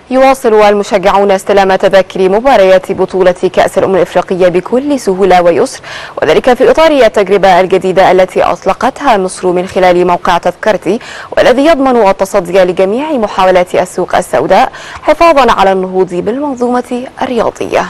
يواصل المشجعون استلام تذاكر مباريات بطولة كأس الأمم الإفريقية بكل سهولة ويسر وذلك في إطار التجربة الجديدة التي أطلقتها مصر من خلال موقع تذكرتي والذي يضمن التصدي لجميع محاولات السوق السوداء حفاظا على النهوض بالمنظومة الرياضية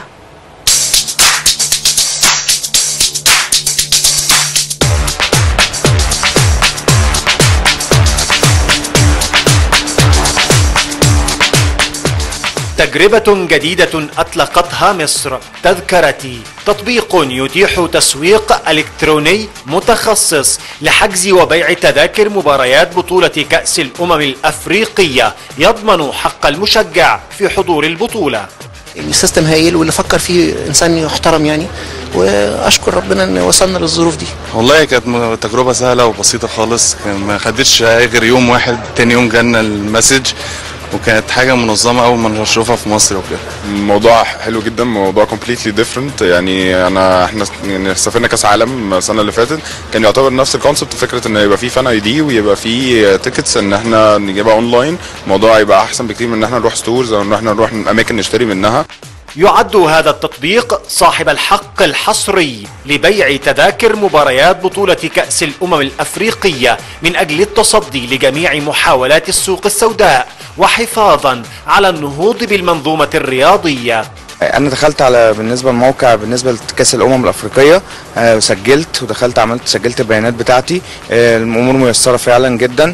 تجربة جديدة أطلقتها مصر تذكرتي تطبيق يتيح تسويق إلكتروني متخصص لحجز وبيع تذاكر مباريات بطولة كأس الأمم الأفريقية يضمن حق المشجع في حضور البطولة السيستم هايل واللي فكر فيه انسان يحترم يعني واشكر ربنا ان وصلنا للظروف دي والله كانت تجربه سهله وبسيطه خالص ما خدتش غير يوم واحد تاني يوم جالنا المسج وكانت حاجه منظمه اول ما نشوفها في مصر وكده الموضوع حلو جدا موضوع كومبليتلي ديفرنت يعني انا احنا يعني سافرنا كاس عالم السنه اللي فاتت كان يعتبر نفس الكونسبت فكره ان يبقى في فان اي دي ويبقى في تيكتس ان احنا نجيبها اونلاين الموضوع هيبقى احسن بكتير من ان احنا نروح ستورز او ان احنا نروح اماكن نشتري منها يعد هذا التطبيق صاحب الحق الحصري لبيع تذاكر مباريات بطولة كأس الأمم الأفريقية من أجل التصدي لجميع محاولات السوق السوداء وحفاظا على النهوض بالمنظومة الرياضية انا دخلت على بالنسبه للموقع بالنسبه لكاس الامم الافريقيه آه، وسجلت ودخلت عملت سجلت البيانات بتاعتي آه، الامور ميسره فعلا جدا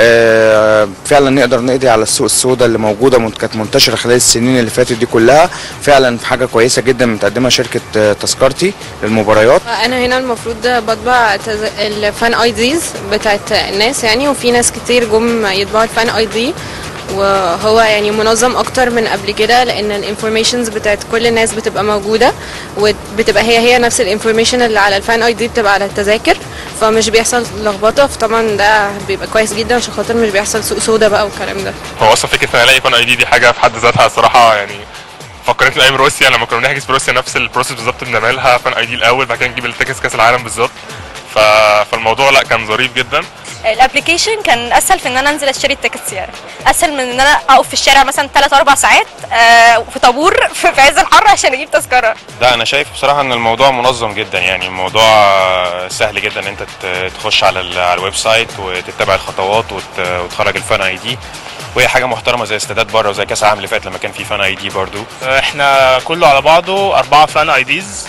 آه، فعلا نقدر نقضي على السوق السوداء اللي موجوده من- كانت منتشره خلال السنين اللي فاتت دي كلها فعلا في حاجه كويسه جدا متقدمها شركه آه، تذكرتي للمباريات انا هنا المفروض بطبع تز- الفان اي ديز بتاعت الناس يعني وفي ناس كتير جم يطبعوا الفان اي دي وهو يعني منظم اكتر من قبل كده لان الانفورميشنز بتاعت كل الناس بتبقى موجوده وبتبقى هي هي نفس الانفورميشن اللي على الفان اي دي بتبقى على التذاكر فمش بيحصل لخبطه فطبعا ده بيبقى كويس جدا عشان خاطر مش بيحصل سوق سودا بقى والكلام ده هو اصلا فكره ان الاقي فان اي دي دي حاجه في حد ذاتها الصراحه يعني فكرتني ايام روسيا لما كنا بنحجز في روسيا نفس البروسيس بالظبط بنعملها فان اي دي الاول بعد كده نجيب التيكتس كاس العالم بالظبط ف... فالموضوع لا كان ظريف جدا الابلكيشن كان اسهل في ان انا انزل اشتري التيكتس يعني اسهل من ان انا اقف في الشارع مثلا 3 4 ساعات آه، في طابور في في عز الحر عشان اجيب تذكره لا انا شايف بصراحه ان الموضوع منظم جدا يعني الموضوع سهل جدا ان انت ت- تخش على ال- على الويب سايت وتتبع الخطوات وت- وتخرج الفان اي دي وهي حاجه محترمه زي استادات بره وزي كاس العالم اللي فات لما كان في فان اي دي برضو احنا كله على بعضه أربعة فان اي ديز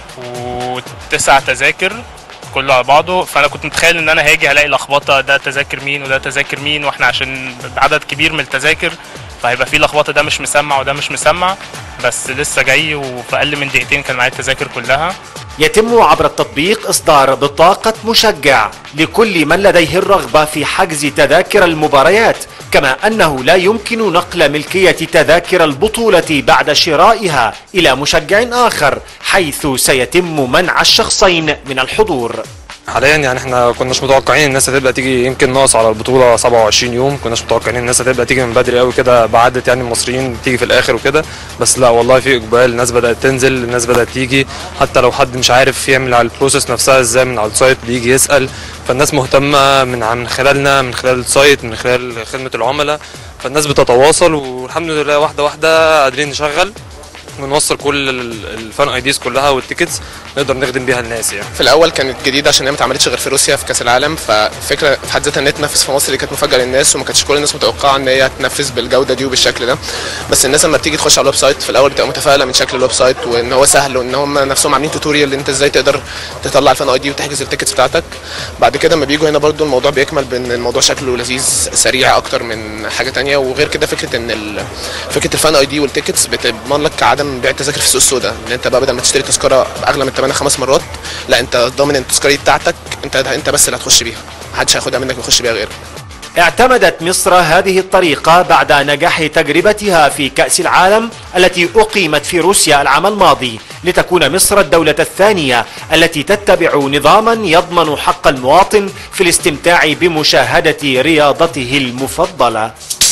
وتسع تذاكر كله على بعضه فانا كنت متخيل ان انا هاجي هلاقي لخبطه ده تذاكر مين وده تذاكر مين واحنا عشان عدد كبير من التذاكر فهيبقى في لخبطه ده مش مسمع وده مش مسمع بس لسه جاي وفي اقل من دقيقتين كان معايا التذاكر كلها يتم عبر التطبيق إصدار بطاقة مشجع لكل من لديه الرغبة في حجز تذاكر المباريات كما أنه لا يمكن نقل ملكية تذاكر البطولة بعد شرائها إلى مشجع آخر حيث سيتم منع الشخصين من الحضور حاليا يعني احنا كناش متوقعين الناس هتبدا تيجي يمكن ناقص على البطوله 27 يوم كناش متوقعين الناس هتبدا تيجي من بدري قوي كده بعدت يعني المصريين تيجي في الاخر وكده بس لا والله في اقبال الناس بدات تنزل الناس بدات تيجي حتى لو حد مش عارف يعمل على البروسيس نفسها ازاي من على السايت بيجي يسال فالناس مهتمه من من خلالنا من خلال السايت من خلال خدمه العملاء فالناس بتتواصل والحمد لله واحده واحده قادرين نشغل ونوصل كل ال- الفان اي ديز كلها والتيكتس نقدر نخدم بيها الناس يعني في الاول كانت جديده عشان هي ما اتعملتش غير في روسيا في كاس العالم ففكره في حد ذاتها ان هي تنفذ في مصر دي كانت مفاجاه للناس وما كانتش كل الناس متوقعه ان هي تنفذ بالجوده دي وبالشكل ده بس الناس لما بتيجي تخش على الويب سايت في الاول بتبقى متفائله من شكل الويب سايت وان هو سهل وان هم نفسهم عاملين توتوريال ان انت ازاي تقدر تطلع الفان اي دي وتحجز التيكتس بتاعتك بعد كده لما بيجوا هنا برضو الموضوع بيكمل بان الموضوع شكله لذيذ سريع اكتر من حاجه تانية وغير كده فكره ان ال... فكره الفان اي دي والتيكتس بتضمن لك عدم بيع التذاكر في السوق السوداء ان انت بقى بدل ما تشتري تذكره باغلى من ثمنها خمس مرات لا انت ضامن ان التذكره دي بتاعتك انت انت بس اللي هتخش بيها محدش هياخدها منك ويخش بيها غيرك اعتمدت مصر هذه الطريقة بعد نجاح تجربتها في كأس العالم التي أقيمت في روسيا العام الماضي لتكون مصر الدولة الثانية التي تتبع نظاما يضمن حق المواطن في الاستمتاع بمشاهدة رياضته المفضلة